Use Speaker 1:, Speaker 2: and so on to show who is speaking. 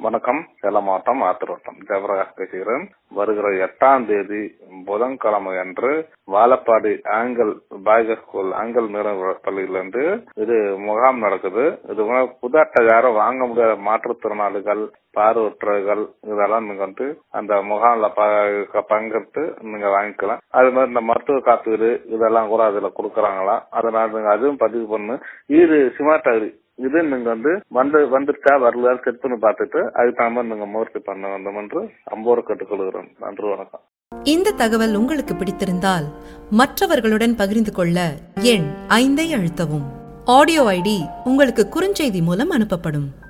Speaker 1: வணக்கம் சேலம் மாவட்டம் ஆத்திரோட்டம் ஜெயபிரகாஷ் பேசுகிறேன் வருகிற எட்டாம் தேதி புதன்கிழமை அன்று வாழப்பாடி ஆங்கல் பாய்கர் ஸ்கூல் ஆங்கல் மேல பள்ளியிலிருந்து இது முகாம் நடக்குது இது வந்து புது அட்டைகாரம் வாங்க முடியாத மாற்றுத்திறனாளிகள் பார்வையற்றவர்கள் இதெல்லாம் நீங்க வந்து அந்த முகாம்ல ப- பங்கெடுத்து நீங்க வாங்கிக்கலாம் அது மாதிரி இந்த மருத்துவ காப்பீடு இதெல்லாம் கூட அதுல கொடுக்கறாங்களாம் அதனால நீங்க அதுவும் பதிவு பண்ணு இது சிமாட்டரி இது நீங்க வந்து வந்து வந்துருச்சா வரல செக் பண்ணி பார்த்துட்டு அதுக்கு தகுந்த மாதிரி நீங்க முயற்சி பண்ண வேண்டும் என்று அம்போடு கேட்டுக்கொள்கிறேன் நன்றி வணக்கம்
Speaker 2: இந்த தகவல் உங்களுக்கு பிடித்திருந்தால் மற்றவர்களுடன் பகிர்ந்து கொள்ள எண் ஐந்தை அழுத்தவும் ஆடியோ ஐடி உங்களுக்கு குறுஞ்செய்தி மூலம் அனுப்பப்படும்